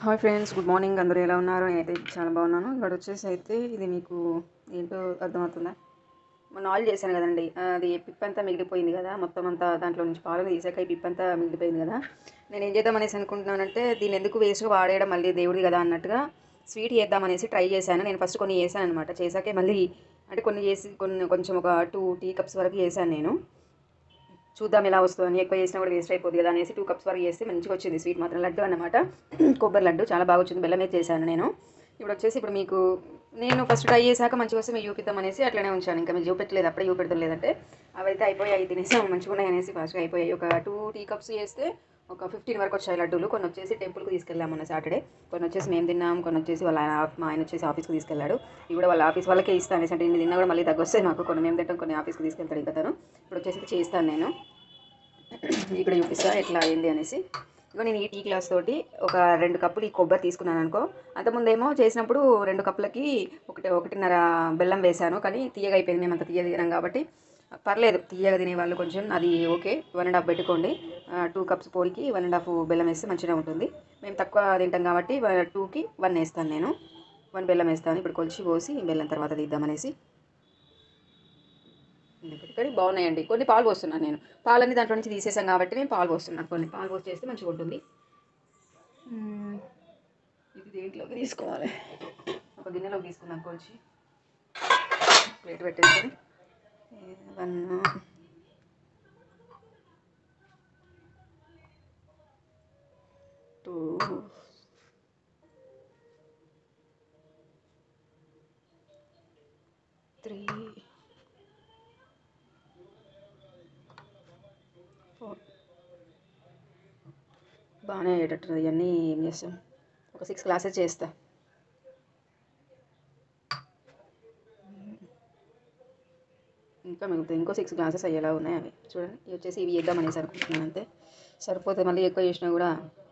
Hi friends good morning అందరూ ఎలా ఉన్నారు నేనైతే చాలా బాగున్నాను ఇక్కడ వచ్చేసి అయితే ఇది మీకు ఏంటో అర్థమవుతుందా మొన్న ఆయిల్ చేశాను కదండి అది పిప్ అంతా మిగిలిపోయింది కదా మొత్తం అంతా దాంట్లో నుంచి పాలు తీసాక ఈ పిప్ అంతా మిగిలిపోయింది కదా నేను ఏం చేద్దామనేసి అనుకుంటున్నానంటే దీన్ని ఎందుకు వేస్ట్ వాడేయడం మళ్ళీ దేవుడి కదా అన్నట్టుగా స్వీట్ చేద్దామనేసి ట్రై చేశాను నేను ఫస్ట్ కొన్ని చేశాను అనమాట చేశాకే మళ్ళీ అంటే కొన్ని చేసి కొన్ని కొంచెం ఒక టూ టీ కప్స్ వరకు చేశాను నేను చూద్దాం ఎలా వస్తుందని ఎక్కువ చేసినా కూడా వేస్ట్ అయిపోద్ది కదా అనేసి టూ కప్స్ వరకు చేస్తే మంచిగా వచ్చింది స్వీట్ మాత్రం లడ్డు అన్నమాట కొబ్బరి లడ్డు చాలా బాగా వచ్చింది బెల్లమే చేశాను నేను ఇప్పుడు వచ్చేసి ఇప్పుడు మీకు నేను ఫస్ట్ ట్రై చేశాక మంచిగా వస్తే మీకు చూపిద్దాం అనేసి అట్లనే ఉంచాను ఇంకా మీరు చూపెట్టలేదు అప్పుడే చూపెడతాం లేదంటే అవైతే అయిపోయాయి తినేసాం మంచిగా ఉన్నాయి అనేసి ఫాస్ట్గా అయిపోయాయి ఒక టూ టీ కప్స్ చేస్తే ఒక ఫిఫ్టీన్ వరకు వచ్చాయి లడ్డూలు కొన్ని వచ్చేసి టెంపుల్కి తీసుకెళ్ళాం మొన్న సాటర్డే కొన్ని వచ్చేసి మేము తిన్నాం కొన్ని వచ్చేసి వాళ్ళ ఆయన మా ఆయన వచ్చేసి ఆఫీస్కి తీసుకెళ్ళాడు ఇవి కూడా వాళ్ళ ఆఫీస్ వాళ్ళకే ఇస్తాను అనేసి అంటే ఇన్ని తిన్నా కూడా మళ్ళీ తగ్గొస్తాయి మాకు కొన్ని మేము తింటాం కొన్ని ఆఫీస్కి తీసుకెళ్తాడు ఇంకా తను ఇప్పుడు వచ్చేసి చేస్తాను నేను ఇక్కడ చూపిస్తా ఎట్లా అయింది అనేసి ఇగో నేను ఈ టీ గ్లాస్ తోటి ఒక రెండు కప్పులు ఈ కొబ్బరి తీసుకున్నాను అనుకో అంతకుముందేమో చేసినప్పుడు రెండు కప్పులకి ఒకటి ఒకటిన్నర బెల్లం వేశాను కానీ తీయగా అయిపోయింది మేము అంత తీయగా తినాం కాబట్టి పర్లేదు తీయగా తినే వాళ్ళు కొంచెం అది ఓకే వన్ అండ్ హాఫ్ పెట్టుకోండి టూ కప్స్ పోలికి వన్ అండ్ హాఫ్ బెల్లం వేస్తే మంచిగా ఉంటుంది మేము తక్కువ తింటాం కాబట్టి టూకి వన్ వేస్తాను నేను వన్ బెల్లం వేస్తాను ఇప్పుడు కొలిచి పోసి బెల్లం తర్వాత తీద్దామనేసి కానీ బాగున్నాయండి కొన్ని పాలు పోస్తున్నాను నేను పాలన్నీ దాంట్లో నుంచి తీసేసాం కాబట్టి నేను పాలు పోస్తున్నాను కొన్ని పాలు పోసి చేస్తే మంచిగా ఉంటుంది మ్మ్. ఇది దేంట్లోకి తీసుకోవాలి ఒక గిన్నెలోకి తీసుకుందాం కొంచెం ప్లేట్ పెట్టేసుకొని వన్ టూ త్రీ ఫోర్ బాగానే అయ్యేటట్టున్నది ఇవన్నీ ఏం చేస్తాం ఒక సిక్స్ క్లాసెస్ చేస్తా ఇంకా మిగులుతుంది ఇంకో సిక్స్ క్లాసెస్ అయ్యేలా ఉన్నాయి అవి చూడండి ఇవి వచ్చేసి ఇవి చేద్దామనేసి అనుకుంటున్నాను అంతే సరిపోతే మళ్ళీ ఎక్కువ చేసినా కూడా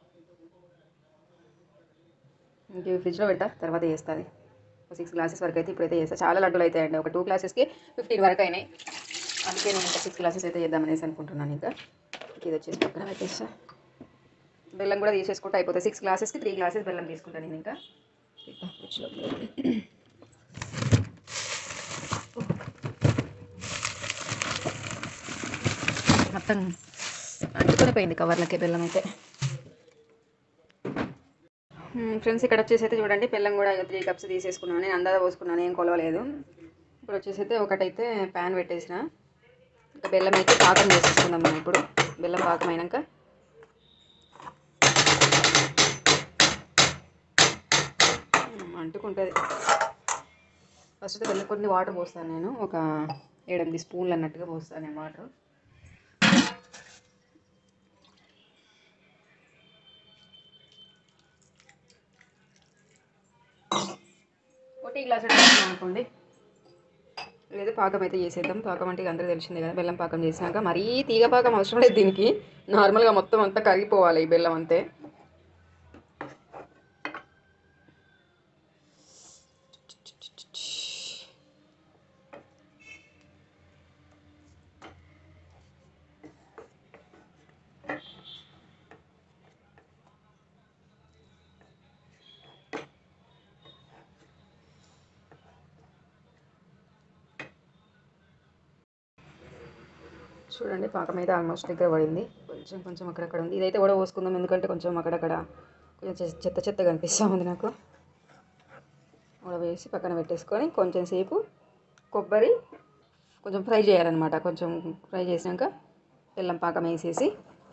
ఇంక ఇవి ఫ్రిడ్జ్లో పెట్టా తర్వాత చేస్తుంది ఒక సిక్స్ గ్లాసెస్ వరకు అయితే ఇప్పుడైతే చేస్తా చాలా లడ్డూలు అవుతాయండి ఒక టూ క్లాసెస్కి ఫిఫ్టీన్ వరకు అయినాయి అందుకే నేను ఇంకా సిక్స్ క్లాసెస్ అయితే చేద్దామనేసి అనుకుంటున్నాను ఇంకా ఇది వచ్చేసి పక్కన పెట్టేస్తా బెల్లం కూడా తీసేసుకుంటే అయిపోతుంది సిక్స్ గ్లాసెస్కి త్రీ గ్లాసెస్ బెల్లం తీసుకుంటాను నేను ఇంకా ఇద్దాం ఫ్రిడ్జ్లో. మొత్తం అంటుకొని పోయింది కవర్లకి బెల్లం అయితే ఫ్రెండ్స్ ఇక్కడ వచ్చేసి అయితే చూడండి బెల్లం కూడా త్రీ కప్స్ తీసేసుకున్నాను నేను అందాజ పోసుకున్నాను ఏం కొలవలేదు ఇప్పుడు వచ్చేసి అయితే ఒకటైతే ప్యాన్ పెట్టేసిన ఇంకా బెల్లం అయితే పాకం చేసేసుకుందాం మనం ఇప్పుడు బెల్లం పాకం అయినాక మ్మ్, అంటుకుంటుంది ఫస్ట్ అయితే బెల్లం కొన్ని వాటర్ పోస్తాను నేను ఒక ఏడెనిమిది స్పూన్లు అన్నట్టుగా పోస్తాను నేను వాటర్ ఒకటి గ్లాస్ అనుకోండి లేదు పాకం అయితే చేసేద్దాం పాకం అంటే ఇక అందరూ తెలిసిందే కదా బెల్లం పాకం చేసినాక మరీ తీగ పాకం అవసరం లేదు దీనికి నార్మల్గా మొత్తం అంతా కరిగిపోవాలి ఈ బెల్లం అంతే చూడండి పాకం అయితే ఆల్మోస్ట్ దగ్గర పడింది కొంచెం కొంచెం అక్కడక్కడ ఉంది ఇదైతే కూడా పోసుకుందాం ఎందుకంటే కొంచెం అక్కడక్కడ కొంచెం చె- చెత్త చెత్తగా అనిపిస్తూ ఉంది నాకు కూడా వేసి పక్కన పెట్టేసుకొని కొంచెం సేపు కొబ్బరి కొంచెం ఫ్రై చేయాలన్నమాట కొంచెం ఫ్రై చేసినాక బెల్లం పాకం వేసేసి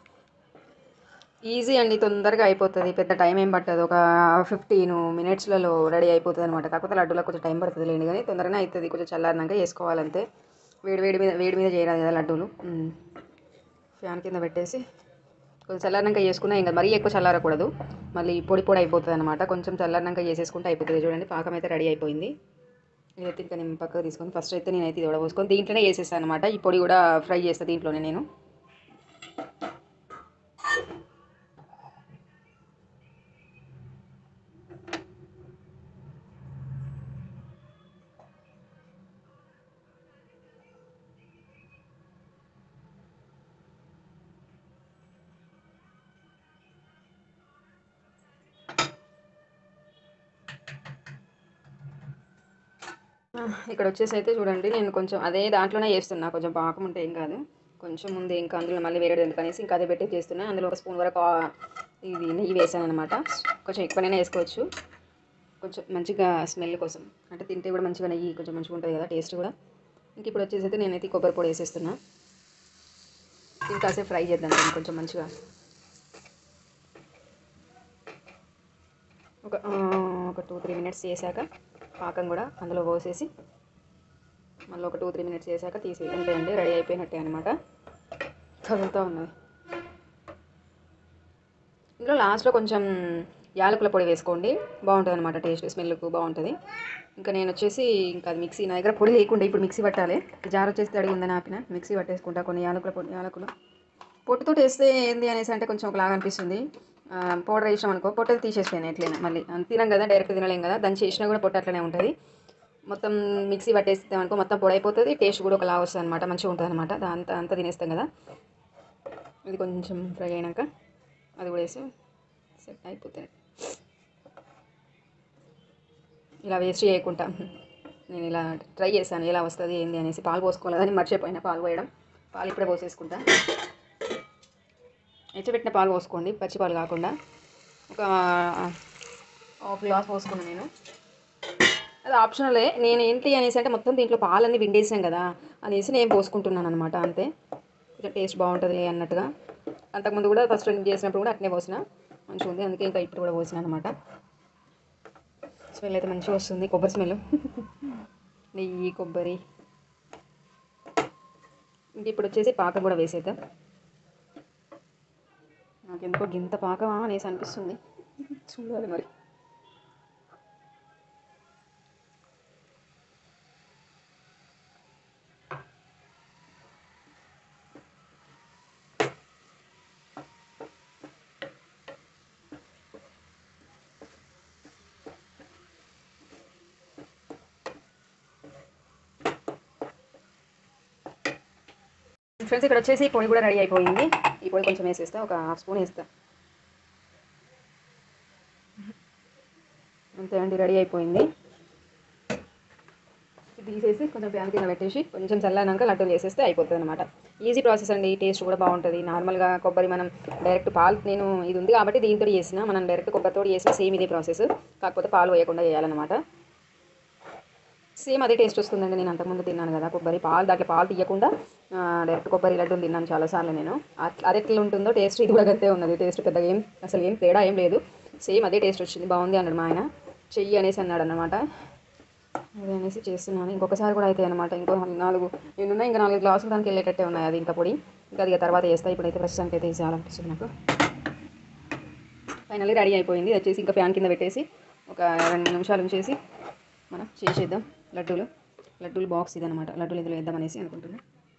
ఈజీ అండి తొందరగా అయిపోతుంది పెద్ద టైం ఏం పట్టదు ఒక ఫిఫ్టీన్ మినిట్స్లలో రెడీ అయిపోతుంది అనమాట కాకపోతే లడ్డూలకు కొంచెం టైం పడుతుంది లేండి కానీ తొందరగానే అవుతుంది కొంచెం చల్లారినాక వేసుకోవాలంతే వేడి వేడి మీద వేడి మీద చేయరాదు కదా లడ్డూలు ఉమ్. ఫ్యాన్ కింద పెట్టేసి కొంచెం చల్లారినాక చేసుకున్నా ఇంకా మరీ ఎక్కువ చల్లారకూడదు మళ్ళీ పొడి పొడి అయిపోతుంది అనమాట కొంచెం చల్లారినాక చేసేసుకుంటే అయిపోతుంది చూడండి పాకం అయితే రెడీ అయిపోయింది ఇదైతే ఇంకా నేను పక్కకు తీసుకొని ఫస్ట్ అయితే నేనైతే ఇది కూడా పోసుకొని దీంట్లోనే వేసేస్తాను అనమాట ఈ పొడి కూడా ఫ్రై చేస్తాను దీంట్లోనే నేను ఆ, ఇక్కడ వచ్చేసి అయితే చూడండి నేను కొంచెం అదే దాంట్లోనే చేస్తున్నా కొంచెం పాకం ఉంటే ఏం కాదు కొంచెం ముందు ఇంకా అందులో మళ్ళీ వేరే ఎందుకనేసి ఇంకా అదే పెట్టి చేస్తున్నా అందులో ఒక స్పూన్ వరకు ఆ, ఇది నెయ్యి వేసాను అనమాట కొంచెం ఎక్కువనే వేసుకోవచ్చు కొంచెం మంచిగా స్మెల్ కోసం అంటే తింటే కూడా మంచిగా నెయ్యి కొంచెం మంచిగా ఉంటుంది కదా టేస్ట్ కూడా ఇంక ఇప్పుడు వచ్చేసి అయితే నేనైతే ఈ కొబ్బరి పొడి వేసేస్తున్నా ఇది కాసేపు ఫ్రై చేద్దాం దీన్ని కొంచెం మంచిగా ఒక ఆ, ఒక టూ త్రీ మినిట్స్ చేశాక పాకం కూడా అందులో పోసేసి మళ్ళీ ఒక టూ త్రీ మినిట్స్ చేశాక తీసి అంతే అండి రెడీ అయిపోయినట్టే అనమాట చదువుతూ ఉన్నది ఇందులో లాస్ట్లో కొంచెం యాలకుల పొడి వేసుకోండి బాగుంటుంది అనమాట టేస్ట్ స్మెల్కు బాగుంటుంది ఇంకా నేను వచ్చేసి ఇంకా అది మిక్సీ నా దగ్గర పొడి లేకుండా ఇప్పుడు మిక్సీ పట్టాలి జార్ వచ్చేసి తడిగి ఉందని ఆపిన మిక్సీ పట్టేసుకుంటా కొన్ని యాలకుల పొడి యాలకులు పొట్టుతో వేస్తే ఏంది అనేసి అంటే కొంచెం ఒకలాగా అనిపిస్తుంది ఆ, పౌడర్ వేసినాం అనుకో పొట్టది తీసేస్తాను ఎట్లయినా మళ్ళీ అంత తినం కదా డైరెక్ట్ తినలేం కదా దాన్ని చేసినా కూడా పొట్టు అట్లనే ఉంటుంది మొత్తం మిక్సీ పట్టేస్తాం అనుకో మొత్తం పొడి అయిపోతుంది టేస్ట్ కూడా ఒకలా వస్తుంది అనమాట మంచిగా ఉంటుంది అనమాట అంతా అంతా తినేస్తాం కదా ఇది కొంచెం ఫ్రై అయినాక అది కూడా వేసి సెట్ అయిపోతుంది ఇలా వేస్ట్ చేయకుండా నేను ఇలా ట్రై చేశాను ఎలా వస్తుంది ఏంది అనేసి పాలు పోసుకోలేదని మర్చిపోయినా పాలు పోయడం పాలు ఇప్పుడే పోసేసుకుంటా ఎచ్చబెట్టిన పాలు పోసుకోండి పచ్చి పాలు కాకుండా ఒక హాఫ్ గ్లాస్ పోసుకున్నాను నేను అది ఆప్షనలే నేను ఏంటి అనేసి అంటే మొత్తం దీంట్లో పాలన్నీ విండేసాం కదా అనేసి నేను పోసుకుంటున్నాను అనమాట అంతే కొంచెం టేస్ట్ బాగుంటుంది అన్నట్టుగా అంతకుముందు కూడా ఫస్ట్ చేసినప్పుడు కూడా అట్నే పోసిన మంచిగా ఉంది అందుకే ఇంకా ఇప్పుడు కూడా పోసిన అనమాట స్మెల్ అయితే మంచిగా వస్తుంది కొబ్బరి స్మెల్ నెయ్యి కొబ్బరి ఇంక ఇప్పుడు వచ్చేసి పాకం కూడా వేసేద్దాం నాకు ఎందుకో గింత పాకమా అనేసి అనిపిస్తుంది చూడాలి మరి ఫ్రెండ్స్ ఇక్కడ వచ్చేసి పొడి కూడా రెడీ అయిపోయింది ఈ పొడి కొంచెం వేసేస్తా ఒక హాఫ్ స్పూన్ వేస్తా అంతే అండి రెడీ అయిపోయింది ఇది తీసేసి కొంచెం ప్యాన్ కింద పెట్టేసి కొంచెం చల్లానాక లడ్డూలు వేసేస్తే అయిపోతుంది అనమాట ఈజీ ప్రాసెస్ అండి టేస్ట్ కూడా బాగుంటుంది నార్మల్గా కొబ్బరి మనం డైరెక్ట్ పాలు నేను ఇది ఉంది కాబట్టి దీంతో చేసిన మనం డైరెక్ట్ కొబ్బరితో చేసిన సేమ్ ఇదే ప్రాసెస్ కాకపోతే పాలు వేయకుండా చేయాలన్నమాట సేమ్ అదే టేస్ట్ వస్తుందండి నేను అంతకుముందు తిన్నాను కదా కొబ్బరి పాలు దాంట్లో పాలు తీయకుండా ఆ, డైరెక్ట్ కొబ్బరి లడ్డూలు తిన్నాను చాలాసార్లు నేను అట్లా అది ఎట్లా ఉంటుందో టేస్ట్ ఇది కూడా గంతే ఉన్నది టేస్ట్ పెద్దగా ఏం అసలు ఏం తేడా ఏం లేదు సేమ్ అదే టేస్ట్ వచ్చింది బాగుంది అన్నాడు మా ఆయన చెయ్యి అనేసి అన్నాడు అనమాట అదే అనేసి చేస్తున్నాను ఇంకొకసారి కూడా అయితే అనమాట ఇంకో నాలుగు ఎన్నున్నా ఇంకా నాలుగు గ్లాసులు దానికి వెళ్ళేటట్టే ఉన్నాయి అది ఇంకా పొడి ఇంకా అది ఇక తర్వాత చేస్తా ఇప్పుడైతే ప్రస్తుతానికి అయితే చేయాలనిపిస్తుంది నాకు ఫైనల్లీ రెడీ అయిపోయింది ఇది వచ్చేసి ఇంకా ఫ్యాన్ కింద పెట్టేసి ఒక రెండు మూడు నిమిషాలు ఉంచేసి మనం చేసేద్దాం లడ్డూలు లడ్డూలు బాక్స్ ఇదనమాట లడ్డూలు ఇందులో వేద్దాం అనేసి అనుకుంటున్నా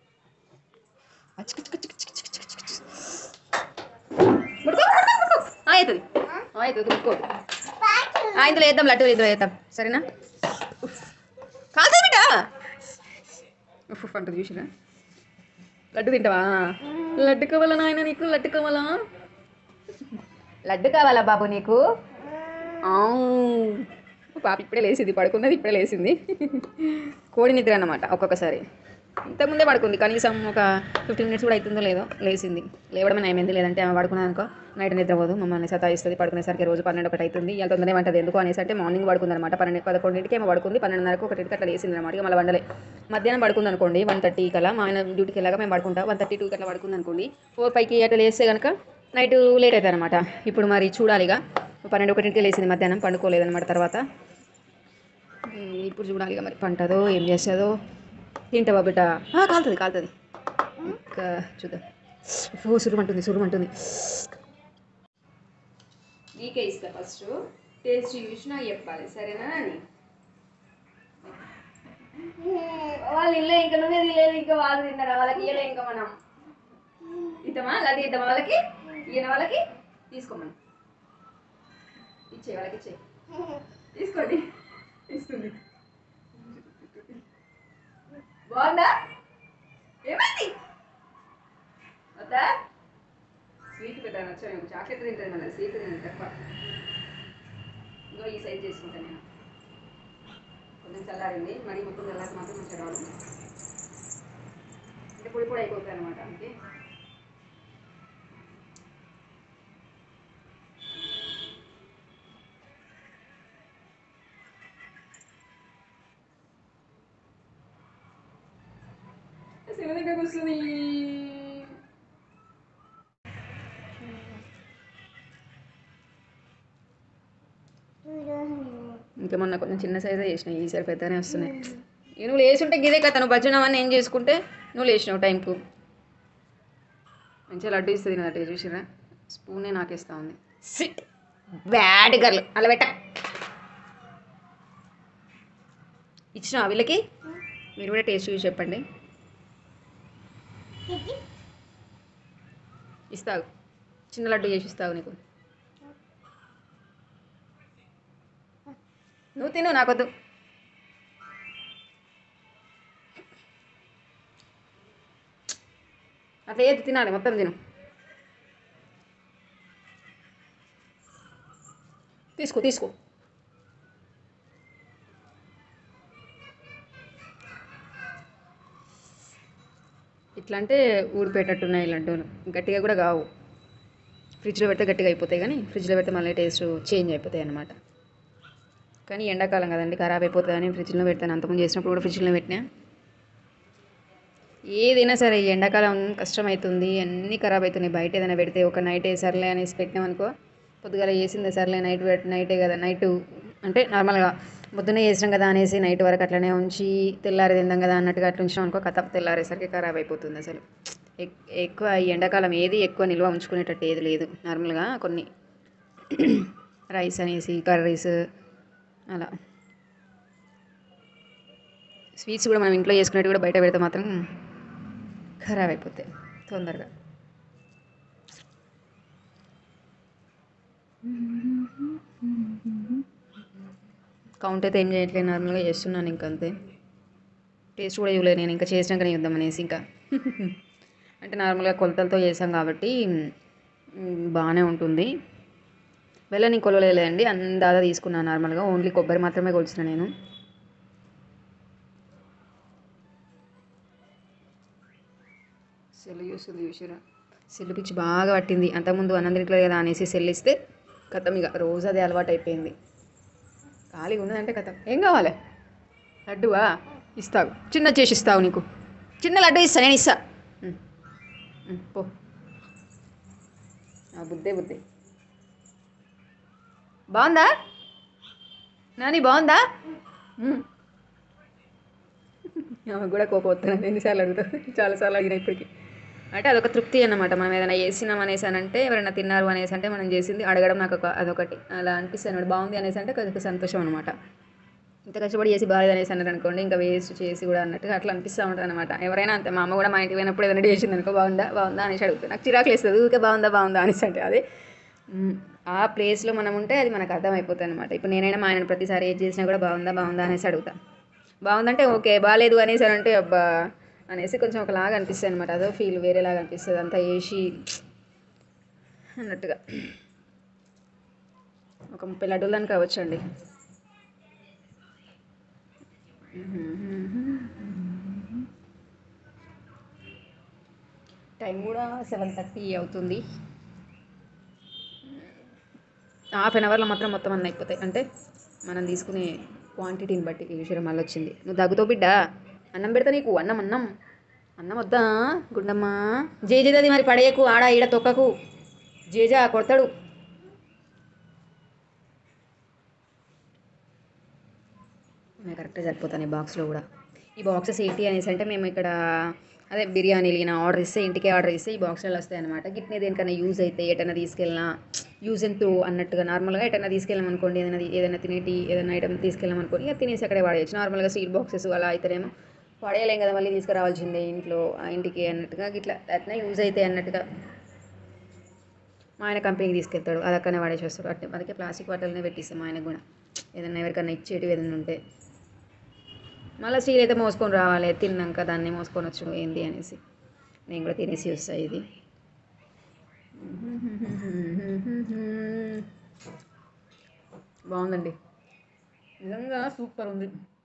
అవుతుంది అవుతుంది ముట్టుకో ఆ, ఇందులో వేద్దాం లడ్డూలు ఇందులో వేద్దాం సరేనా కాదు బిడ్డ ఉఫ్ ఉఫ్ అంటుంది చూసిరా లడ్డు తింటావా లడ్డు కావాలా నాయన నీకు లడ్డు కావాలా లడ్డు కావాలా బాబు నీకు ఆవ్. పాప ఇప్పుడే లేచింది పడుకున్నది ఇప్పుడే లేచింది కోడి నిద్ర అన్నమాట ఒక్కొక్కసారి ఇంతకుముందే పడుకుంది కనీసం ఒక ఫిఫ్టీన్ మినిట్స్ కూడా అవుతుందో లేదో లేచింది లేవడమే నయమైంది లేదంటే ఆమె పడుకున్నానుకో నైట్ నిద్రపోదు మమ్మల్ని సతాయిస్తుంది పడుకునేసరికి రోజు పన్నెండు ఒకటి అవుతుంది ఇలా తొందరగా వంటది ఎందుకు అనేసి అంటే మార్నింగ్ పడుకుంది అనమాట పన్నెండు పదకొండింటికి ఏమో పడుకుంది పన్నెండున్నరకు ఒకటికి అట్లా లేచింది అనమాట ఇక మళ్ళీ వండలే మధ్యాహ్నం పడుకుంది అనుకోండి వన్ థర్టీ కల్లా మా ఆయన డ్యూటీకి వెళ్ళాక మేము పడుకుంటాం వన్ థర్టీ టూకి అట్లా పడుకుంది అనుకోండి ఫోర్ ఫైవ్కి అట్లా లేస్తే కనుక నైట్ లేట్ అవుతుంది అనమాట ఇప్పుడు మరి చూడాలి ఇక పన్నెండు ఒకటింటికి లేచింది మధ్యాహ్నం పండుకోలేదన్నమాట తర్వాత ఉమ్, ఇప్పుడు చూడాలి ఇక మరి పంటదో ఏం చేస్తుందో తింటావా బిడ్డ ఆ, కాలుతుంది కాలుతుంది ఇంకా చూద్దాం ఓ సురుమంటుంది సురుమంటుంది నీకే ఇస్తా ఫస్ట్ టేస్ట్ చూసి నాకు చెప్పాలి సరేనా అని వాళ్ళు ఇల్లే ఇంకా నువ్వే తినలేదు ఇంకా వాళ్ళు తిన్నారా వాళ్ళకి ఇయ్యలే ఇంకా మనం ఇద్దామా లడ్డు ఇద్దామా వాళ్ళకి ఈయన వాళ్ళకి తీసుకోమని ఇచ్చే వాళ్ళకి ఇచ్చే తీసుకోండి ఇస్తుంది బాగుందా ఏమైంది వద్దా స్వీట్ పెట్టాను వచ్చాను చాక్లెట్ తింటుంది మన స్వీట్ తింటుంది తక్కువ ఇంకో ఈ సైజ్ చేసుకుంటాను నేను కొంచెం చల్లారింది మరి మొత్తం చల్లారి మాత్రం మంచిగా రాదు అంటే పొడి పొడి అయిపోతుంది అనమాట అందుకే శివ దగ్గరకు వస్తుంది ఇంకా మొన్న కొంచెం చిన్న సైజే చేసినాయి ఈసారి పెద్దగానే వస్తున్నాయి ఇక నువ్వు లేచుంటే గిదే కదా నువ్వు భజనవన్నీ ఏం చేసుకుంటే నువ్వు లేచినావు టైంకు మంచిగా లడ్డు ఇస్తుంది కదా చూసిరా స్పూనే నాకేస్తా ఉంది సిట్ బ్యాడ్ గర్ల్ అలా పెట్ట ఇచ్చిన వీళ్ళకి మీరు కూడా టేస్ట్ చూసి చెప్పండి ఇస్తావు చిన్న లడ్డు చేసి ఇస్తావు నీకు నువ్వు తిను నాకొద్దు అట్లా ఏది తినాలి మొత్తం తిను తీసుకో తీసుకో ఇట్లా అంటే ఊడిపోయేటట్టున్నాయి లడ్డూలు గట్టిగా కూడా కావు ఫ్రిడ్జ్లో పెడితే గట్టిగా అయిపోతాయి కానీ ఫ్రిడ్జ్లో పెడితే మళ్ళీ టేస్ట్ చేంజ్ అయిపోతాయి అన్నమాట కానీ ఎండాకాలం కదండి ఖరాబ్ అయిపోతుందని ఫ్రిడ్జ్లో పెడతాను అంతకుముందు చేసినప్పుడు కూడా ఫ్రిడ్జ్లో పెట్టినా ఏదైనా సరే ఈ ఎండాకాలం కష్టమవుతుంది అన్నీ ఖరాబ్ అవుతున్నాయి బయట ఏదైనా పెడితే ఒక నైట్ సర్లే అనేసి పెట్టినామనుకో పొద్దుగాల వేసిందే సర్లే నైట్ పెట్ నైటే కదా నైట్ అంటే నార్మల్గా పొద్దున్నే చేసినాం కదా అనేసి నైట్ వరకు అట్లనే ఉంచి తెల్లారి తిందాం కదా అన్నట్టుగా అట్లా ఉంచినాం అనుకో కథ తెల్లారేసరికి ఖరాబ్ అయిపోతుంది అసలు ఎక్- ఎక్కువ ఈ ఎండాకాలం ఏది ఎక్కువ నిల్వ ఉంచుకునేటట్టు ఏది లేదు నార్మల్గా కొన్ని రైస్ అనేసి కర్రీస్ అలా స్వీట్స్ కూడా మనం ఇంట్లో చేసుకునేవి కూడా బయట పెడితే మాత్రం ఖరాబ్ అయిపోతాయి తొందరగా కౌంట్ అయితే ఏం చేయట్లేదు నార్మల్గా చేస్తున్నాను ఇంక అంతే టేస్ట్ కూడా ఇవ్వలేదు నేను ఇంకా చేసినాకనే చూద్దాం అనేసి ఇంకా అంటే నార్మల్గా కొలతలతో చేసాం కాబట్టి మ్, బాగానే ఉంటుంది వెళ్ళ నేను కొలవలేదండి అందాదా తీసుకున్నాను నార్మల్గా ఓన్లీ కొబ్బరి మాత్రమే కొలిచిన నేను సెల్ చూస్తుంది చూసిరా సెల్ పిచ్చి బాగా పట్టింది అంతకుముందు అన్నం తినట్లేదు కదా అనేసి సెల్ ఇస్తే కథం ఇక రోజు అదే అలవాటు అయిపోయింది ఖాళీగా ఉన్నదంటే కథం ఏం కావాలి లడ్డువా ఇస్తావు చిన్న చేసి ఇస్తావు నీకు చిన్న లడ్డు ఇస్తా నేను ఇస్తా ఉమ్. ఉమ్, పో ఆ బుద్ధే బుద్ధి బాగుందా నాని బాగుందా ఉమ్. ఆమెకు కూడా కోపం వస్తున్నాను ఎన్నిసార్లు అడుగుతాను చాలాసార్లు అడిగిన ఇప్పటికి అంటే అదొక తృప్తి అన్నమాట మనం ఏదైనా చేసినాం అనేసి అని అంటే ఎవరైనా తిన్నారు అనేసి అంటే మనం చేసింది అడగడం నాకు ఒక అదొకటి అలా అనిపిస్తుంది అనమాట బాగుంది అనేసి అంటే కొంచెం సంతోషం అనమాట ఇంత కష్టపడి చేసి బాగాలేదు అనేసి అన్నారు అనుకోండి ఇంకా వేస్ట్ చేసి కూడా అన్నట్టుగా అట్లా అనిపిస్తూ ఉంటుంది అనమాట ఎవరైనా అంతే మా అమ్మ కూడా మా ఇంటికి పోయినప్పుడు ఏదైనా చేసింది అనుకో బాగుందా బాగుందా అనేసి అడుగుతుంది నాకు చిరాకు వేస్తుంది ఊరికే బాగుందా బాగుందా అనేసి అంటే అదే మ్, ఆ ప్లేస్లో మనం ఉంటే అది మనకు అర్థమైపోతుంది అనమాట ఇప్పుడు నేనైనా మా ఆయన ప్రతిసారి ఏది చేసినా కూడా బాగుందా బాగుందా అనేసి అడుగుతా బాగుందంటే ఓకే బాగాలేదు అనేసి అని అంటే అబ్బా అనేసి కొంచెం ఒకలాగా అనిపిస్తుంది అనమాట అదో ఫీల్ వేరేలాగా అనిపిస్తుంది అంతా వేసి అన్నట్టుగా ఒక ముప్పై లడ్డూలు దానికి కావచ్చండి టైం కూడా సెవెన్ థర్టీ అవుతుంది హాఫ్ అన్ అవర్లో మాత్రం మొత్తం అన్నీ అయిపోతాయి అంటే మనం తీసుకునే క్వాంటిటీని బట్టి ఈ విషయం మళ్ళీ వచ్చింది నువ్వు దగ్గుతో బిడ్డ అన్నం పెడతా నీకు అన్నం అన్నం అన్నం వద్దా గుండమ్మ జేజేదది మరి పడేయకు ఆడ ఈడ తొక్కకు జేజా కొడతాడు నేను కరెక్ట్గా సరిపోతాను ఈ బాక్స్లో కూడా ఈ బాక్సెస్ ఏంటి అనేసి అంటే మేము ఇక్కడ అదే బిర్యానీలు ఈయన ఆర్డర్ ఇస్తే ఇంటికే ఆర్డర్ ఇస్తే ఈ బాక్స్లలో వస్తాయి అనమాట గిట్నే దేనికైనా యూజ్ అయితే ఎటైనా తీసుకెళ్ళినా యూజ్ అండ్ త్రూ అన్నట్టుగా నార్మల్గా ఎటైనా తీసుకెళ్ళాం అనుకోండి ఏదైనా ఏదైనా తినేటి ఏదైనా ఐటమ్ తీసుకెళ్ళాం అనుకోండి ఇక తినేసి అక్కడే వాడేయచ్చు నార్మల్గా స్టీల్ బాక్సెస్ అలా అయితేనేమో పడేయలేం కదా మళ్ళీ తీసుకురావాల్సిందే ఇంట్లో ఆ ఇంటికి అన్నట్టుగా ఇట్లా అట్లా యూజ్ అయితే అన్నట్టుగా మా ఆయన కంపెనీకి తీసుకెళ్తాడు అది అక్కడనే వాడేసి వస్తాడు అట్టే అందుకే ప్లాస్టిక్ బాటిల్నే పెట్టిస్తాం మా ఆయనకు కూడా ఏదైనా ఎవరికైనా ఇచ్చేటివి ఏదైనా ఉంటే మళ్ళీ స్టీల్ అయితే మోసుకొని రావాలి తిన్నాక దాన్ని మోసుకొని వచ్చు ఏంది అనేసి నేను కూడా తినేసి వస్తా ఇది బాగుందండి నిజంగా సూపర్ ఉంది